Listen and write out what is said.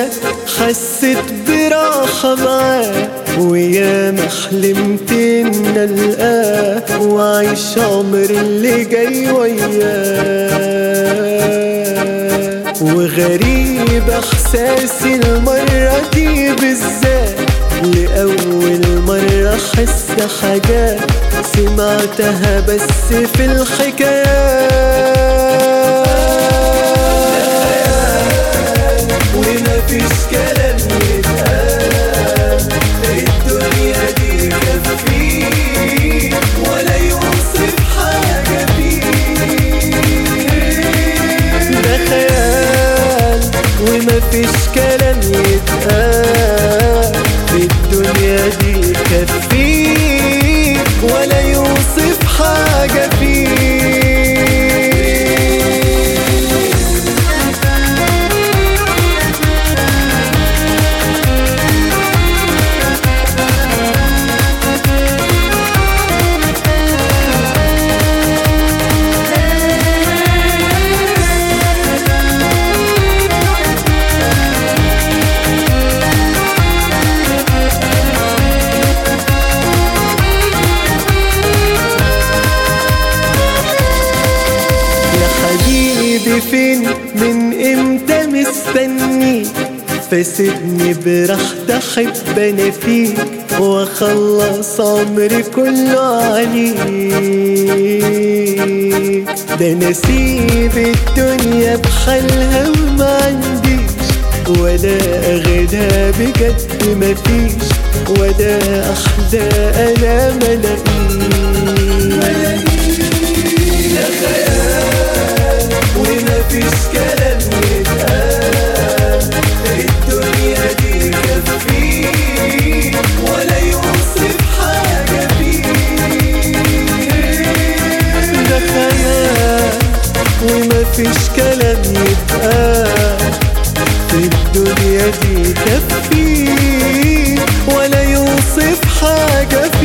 حسيت براحة معاه ويا ما حلمت ان القاه واعيش عمر اللي جاي وياه وغريب احساسي المرة دي بالذات لأول مرة أحس حاجات سمعتها بس في الحكايات ومفيش كلام يتقال الدنيا دي كفيه ولا يوصف حاجة فيه ده خيال ومفيش كلام يتقال في الدنيا دي كفيه ولا يوصف حاجة فيه يا حبيبي فين من امتى مستنيك فسيبني براحتي احب انا فيك واخلص عمري كله عليك ده انا اسيب الدنيا بحالها وما عنديش ولا اغنى بجد مفيش ولا احلى انا ملاقيش لا خيال ومفيش كلام يتقال الدنيا دي كفيه ولا يوصف حاجة فيه ده خيال ومفيش كلام يتقال في الدنيا دي كفيه ولا يوصف حاجة